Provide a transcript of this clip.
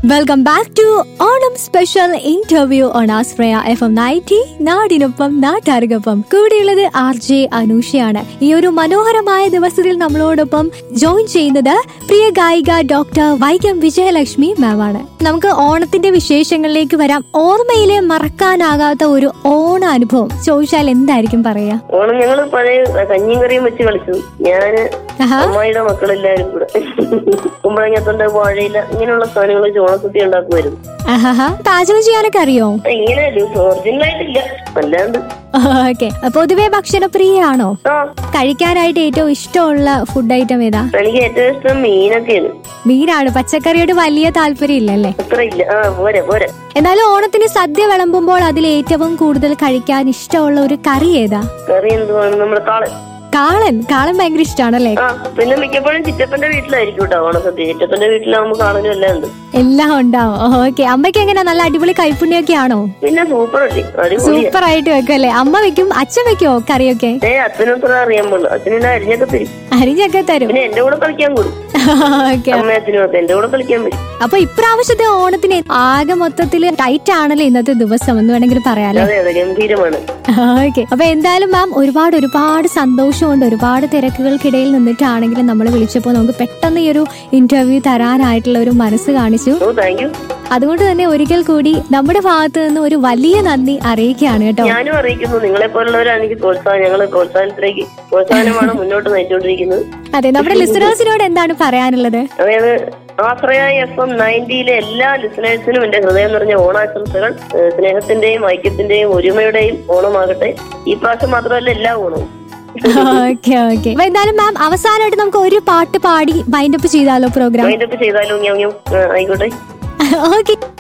Welcome back to Onam special interview on ആസ്പ്രയ F M ninety നാടിനൊപ്പം നാട്ടാർക്കൊപ്പം കൂടെയുള്ളത് ആർ ജെ അനൂഷയാണ് ഈ ഒരു മനോഹരമായ ദിവസത്തിൽ നമ്മളോടൊപ്പം ജോയിൻ ചെയ്യുന്നത് പ്രിയ ഗായിക ഡോക്ടർ വൈക്കം വിജയലക്ഷ്മി മാം ആണ് നമുക്ക് ഓണത്തിന്റെ വിശേഷങ്ങളിലേക്ക് വരാം ഓർമ്മയിലെ മറക്കാനാകാത്ത ഒരു ഓണ അനുഭവം ചോദിച്ചാൽ എന്തായിരിക്കും പറയാ ഓണം ഞങ്ങള് പഴയ കഞ്ഞിയും കറിയും വെച്ച് കളിച്ചു ഞാന് ആഹാ. അമ്മായിയുടെ മക്കളെല്ലാരും കൂടെ കുമ്പളങ്ങത്തുണ്ട് വാഴയില ഇങ്ങനെയുള്ള സാധനങ്ങൾ വെച്ച് ഓണക്കുത്തി ഉണ്ടാക്കുമായിരുന്നു ആഹാ പാചകം ചെയ്യാനൊക്കെ അറിയോ ഇങ്ങനെ ഒറിജിനൽ ആയിട്ടില്ല അല്ലാണ്ട് ഓക്കെ പൊതുവെ ഭക്ഷണപ്രിയയാണോ ആ കഴിക്കാനായിട്ട് ഏറ്റവും ഇഷ്ടമുള്ള ഫുഡ് ഐറ്റം ഏതാ എനിക്ക് ഏറ്റവും ഇഷ്ടം മീനൊക്കെയാണ് മീനാണ് പച്ചക്കറിയോട് വലിയ താല്പര്യം ഇല്ലല്ലേ അത്ര ഇല്ല ആ പോരെ പോരെ എന്നാലും ഓണത്തിന് സദ്യ വിളമ്പുമ്പോൾ അതിൽ ഏറ്റവും കൂടുതൽ കഴിക്കാൻ ഇഷ്ടമുള്ള ഒരു കറി ഏതാ കറി എന്തുവാണ് നമ്മുടെ കാളൻ കാളൻ കാളൻ ഭയങ്കര ഇഷ്ടമാണല്ലേ ആ പിന്നെ മിക്കപ്പോഴും ചിറ്റപ്പന്റെ വീട്ടിലായിരിക്കും കേട്ടോ ഓണസദ്യ ചിറ്റപ്പന്റെ വീട്ടിലാവുമ്പോ കാണലും എല്ലാം ഉണ്ട് എല്ലാം ഉണ്ടാവും ഓക്കെ അമ്മയ്ക്ക് എങ്ങനെ നല്ല അടിപൊളി കൈപ്പുണ്യൊക്കെ ആണോ പിന്നെ സൂപ്പർ അല്ലേ അടിപൊളിയാ സൂപ്പർ ആയിട്ട് വെക്കും അല്ലേ അമ്മ വെക്കും അച്ഛൻ വെക്കുവോ കറിയൊക്കെ ഏ അച്ഛനത്ര അറിയാൻ പാടില്ല അച്ഛനെ അരിഞ്ഞൊക്കെ തരും അരിഞ്ഞൊക്കെ തരും പിന്നെ എന്റെ കൂടെ കളിക്കാൻ കൂടും ഓക്കെ അമ്മ അച്ഛനും ഒക്കെ എന്റെ കൂടെ കളിക്കാൻ വരും അപ്പൊ ഇപ്രാവശ്യത്തെ ഓണത്തിന് ആകെ മൊത്തത്തില് ടൈറ്റ് ആണല്ലോ ഇന്നത്തെ ദിവസം എന്ന് വേണമെങ്കിൽ പറയാല്ലേ അതെ അതെ ഗംഭീരമാണ് ഓക്കെ അപ്പൊ എന്തായാലും മാം ഒരുപാട് ഒരുപാട് സന്തോഷമുണ്ട് ഒരുപാട് തിരക്കുകൾക്കിടയിൽ നിന്നിട്ടാണെങ്കിലും നമ്മൾ വിളിച്ചപ്പോൾ നമുക്ക് പെട്ടെന്ന് ഈ ഒരു ഇന്റർവ്യൂ തരാനായിട്ടുള്ള ഒരു മനസ്സ് കാണിച്ചു ഓ താങ്ക് യു അതുകൊണ്ട് തന്നെ ഒരിക്കൽ കൂടി നമ്മുടെ ഭാഗത്ത് നിന്ന് ഒരു വലിയ നന്ദി അറിയിക്കുകയാണ് കേട്ടോ ഞാനും അറിയിക്കുന്നു നിങ്ങളെ പോലുള്ളവരാണ് എനിക്ക് പ്രോത്സാഹനം ഞങ്ങള് പ്രോത്സാഹനത്തിലേക്ക് പ്രോത്സാഹനമാണ് മുന്നോട്ട് നയിച്ചുകൊണ്ടിരിക്കുന്നത് അതെ നമ്മുടെ ലിസണേഴ്സിനോട് എന്താണ് പറയാനുള്ളത് അതായത് ആശ്രയ എഫ് എം നയൻറ്റിയിലെ എല്ലാ ലിസണേഴ്സിനും എന്റെ ഹൃദയം നിറഞ്ഞ ഓണാശംസകൾ ഏഹ് സ്നേഹത്തിന്റെയും ഐക്യത്തിന്റെയും ഒരുമയുടെയും ഓണമാകട്ടെ ഈ പ്രാവശ്യം മാത്രമല്ല എല്ലാ ഓണവും ഓക്കെ ഓക്കെ അപ്പൊ എന്തായാലും മാം അവസാനമായിട്ട് നമുക്ക് ഒരു പാട്ട് പാടി ബൈൻഡപ്പ് ചെയ്താലോ പ്രോഗ്രാം മൈൻഡപ്പ് ചെയ്താലും ഞാൻ ആയിക്കോട്ടെ ഓക്കെ